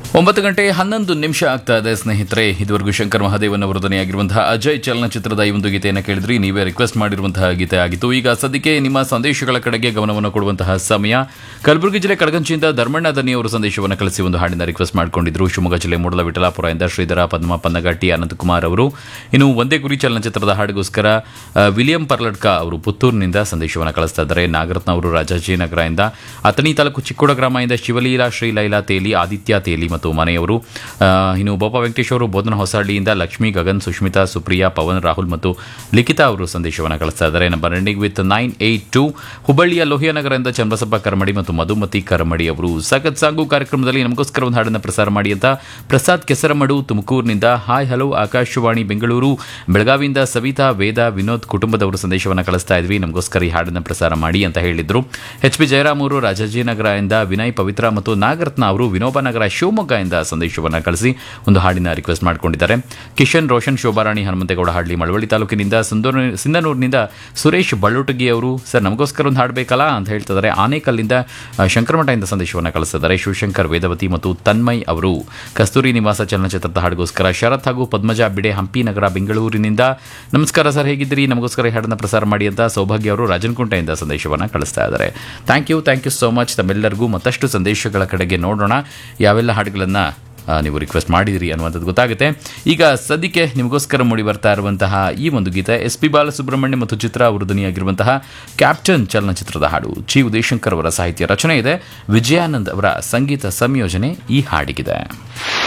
ಒಂಬತ್ತು ಗಂಟೆ ಹನ್ನೊಂದು ನಿಮಿಷ ಆಗ್ತಾ ಇದೆ ಸ್ನೇಹಿತರೆ ಇದುವರೆಗೂ ಶಂಕರ್ ಮಹಾದೇವನ್ ಅವರ ಧ್ವನಿಯಾಗಿರುವಂತಹ ಅಜಯ್ ಚಲನಚಿತ್ರದ ಈ ಒಂದು ಗೀತೆಯನ್ನು ಕೇಳಿದ್ರಿ ನೀವೇ ರಿಕ್ವೆಸ್ಟ್ ಮಾಡಿರುವಂತಹ ಗೀತೆ ಆಗಿತ್ತು ಈಗ ಸದ್ಯಕ್ಕೆ ನಿಮ್ಮ ಸಂದೇಶಗಳ ಕಡೆಗೆ ಗಮನವನ್ನು ಕೊಡುವಂತಹ ಸಮಯ ಕಲಬುರಗಿ ಜಿಲ್ಲೆ ಕಡಗಂಚಿಯಿಂದ ಧರ್ಮಣ್ಣ ದನಿ ಅವರು ಸಂದೇಶವನ್ನು ಕಳಿಸಿ ಒಂದು ಹಾಡಿನ ರಿಕ್ವೆಸ್ಟ್ ಮಾಡಿಕೊಂಡಿದ್ರು ಶಿವಮೊಗ್ಗ ಜಿಲ್ಲೆ ಮೂಡಲ ವಿಠಲಾಪುರದಿಂದ ಶ್ರೀಧರ ಪದ್ಮ ಪನ್ನಗಟ್ಟಿ ಅನಂತಕುಮಾರ್ ಅವರು ಇನ್ನು ಒಂದೇ ಗುರಿ ಚಲನಚಿತ್ರದ ಹಾಡಿಗೋಸ್ಕರ ಆ, ವಿಲಿಯಂ ಪರ್ಲಡ್ಕ ಅವರು ಪುತ್ತೂರಿನಿಂದ ಸಂದೇಶವನ್ನು ಕಳಿಸ್ತಾ ಇದ್ದಾರೆ ನಾಗರತ್ನ ಅವರು ರಾಜಾಜಿನಗರದಿಂದ ಅಥಣಿ ತಾಲೂಕು ಚಿಕ್ಕೋಡ ಗ್ರಾಮದಿಂದ ಶಿವಲೀಲಾ ಶ್ರೀಲೈಲಾ ತೇಲಿ ಆದಿತ್ಯ ತೇಲಿ ಮತ್ತು ಮನೆಯವರು ಆ, ಇನ್ನು ಬೋಪ ವೆಂಕಟೇಶ್ ಅವರು ಬೋಧನ ಹೊಸಹಳ್ಳಿಯಿಂದ ಲಕ್ಷ್ಮೀ ಗಗನ್ ಸುಷ್ಮಿತಾ ಸುಪ್ರಿಯಾ ಪವನ್ ರಾಹುಲ್ ಮತ್ತು ಲಿಖಿತಾ ಅವರು ಸಂದೇಶವನ್ನು ಕಳಿಸ್ತಾ ಇದ್ದಾರೆ number ending with nine eight two ಹುಬ್ಬಳ್ಳಿಯ ಲೋಹಿಯಾನಗರದಿಂದ ಚನ್ನಬಸಪ್ಪ ಕರಮಡಿ ಮತ್ತು ಮಧುಮತಿ ಕರಮಡಿ ಅವರು ಸಖತ್ ಸಾಂಗು ಕಾರ್ಯಕ್ರಮದಲ್ಲಿ ನಮಗೋಸ್ಕರ ಒಂದು ಹಾಡನ್ನು ಪ್ರಸಾರ ಮಾಡಿ ಅಂತ ಪ್ರಸಾದ್ ಕೆಸರಮಡು ತುಮಕೂರಿನಿಂದ ಹಾಯ್ ಹಲೋ ಆಕಾಶವಾಣಿ ಬೆಂಗಳೂರು ಬೆಳಗಾವಿಯಿಂದ ಸವಿತಾ ವೇದ ವಿನೋದ್ ಕುಟುಂಬದವರು ಸಂದೇಶವನ್ನು ಕಳಿಸ್ತಾ ಇದ್ವಿ ನಮಗೋಸ್ಕರ ಈ ಹಾಡನ್ನು ಪ್ರಸಾರ ಮಾಡಿ ಅಂತ ಹೇಳಿದ್ರು ಎಚ್ ಪಿ ಜಯರಾಮ್ ಅವರು ರಾಜಾಜಿನಗರದಿಂದ ವಿನಯ್ ಪವಿತ್ರ ಮತ್ತು ನಾಗರತ್ನ ಅವರು ವಿನೋಬನಗರ ಶಿವಮೊಗ್ಗದಿಂದ ಸಂದೇಶವನ್ನು ಕಳಿಸಿ ಒಂದು ಹಾಡಿನ ರಿಕ್ವೆಸ್ಟ್ ಮಾಡಿಕೊಂಡಿದ್ದಾರೆ ಕಿಶನ್ ರೋಷನ್ ಶೋಭಾರಾಣಿ ಹನುಮಂತೇಗೌಡ ಹಾಡ್ಲಿ ಮಳವಳ್ಳಿ ತಾಲೂಕಿನಿಂದ ಸುಂದೂರು ಸಿಂಧನೂರಿನಿಂದ ಸುರೇಶ್ ಬಳ್ಳೋಟಗಿ ಅವರು ಸರ್ ನಮಗೋಸ್ಕರ ಒಂದು ಹಾಡಬೇಕಲ್ಲ ಅಂತ ಹೇಳ್ತಿದ್ದಾರೆ ಆನೇಕಲ್ಲಿಂದ ಆ, ಶಂಕರಮಠದಿಂದ ಸಂದೇಶವನ್ನು ಕಳಿಸ್ತಿದ್ದಾರೆ ಶಿವಶಂಕರ್ ವೇದವತಿ ಮತ್ತು ತನ್ಮಯ್ ಅವರು ಕಸ್ತೂರಿ ನಿವಾಸ ಚಲನಚಿತ್ರದ ಹಾಡಿಗೋಸ್ಕರ ಶರತ್ ಹಾಗೂ ಪದ್ಮಜ ಬಿಡೆ ಹಂಪಿ ನಗರ ಬೆಂಗಳೂರಿನಿಂದ ನಮಸ್ಕಾರ ಸರ್ ಹೇಗಿದ್ದೀರಿ ನಮಗೋಸ್ಕರ ಈ ಹಾಡನ್ನು ಪ್ರಸಾರ ಮಾಡಿ ಅಂತ ಸೌಭಾಗ್ಯ ಅವರು ರಾಜನಕುಂಟೆಯಿಂದ ಸಂದೇಶವನ್ನು ಕಳಿಸ್ತಾ ಇದ್ದಾರೆ thank you thank you so much ತಮ್ಮೆಲ್ಲರಿಗೂ ಮತ್ತಷ್ಟು ಸಂದೇಶಗಳ ಕಡೆಗೆ ನೋಡೋಣ ಯಾವೆಲ್ಲ ಹಾಡುಗಳನ್ನು ಆ, ನೀವು ರಿಕ್ವೆಸ್ಟ್ ಮಾಡಿದಿರಿ ಅನ್ನುವಂಥದ್ದು ಗೊತ್ತಾಗುತ್ತೆ ಈಗ ಸದ್ಯಕ್ಕೆ ನಿಮಗೋಸ್ಕರ ಮೂಡಿ ಬರ್ತಾ ಇರುವಂತಹ ಈ ಒಂದು ಗೀತೆ ಎಸ್ ಪಿ ಬಾಲಸುಬ್ರಹ್ಮಣ್ಯ ಮತ್ತು ಚಿತ್ರ ಅವರು ಧ್ವನಿಯಾಗಿರುವಂತಹ ಕ್ಯಾಪ್ಟನ್ ಚಲನಚಿತ್ರದ ಹಾಡು ಚಿ ಉದಯಶಂಕರ್ ಅವರ ಸಾಹಿತ್ಯ ರಚನೆ ಇದೆ ವಿಜಯಾನಂದ್ ಅವರ ಸಂಗೀತ ಸಂಯೋಜನೆ ಈ ಹಾಡಿಗಿದೆ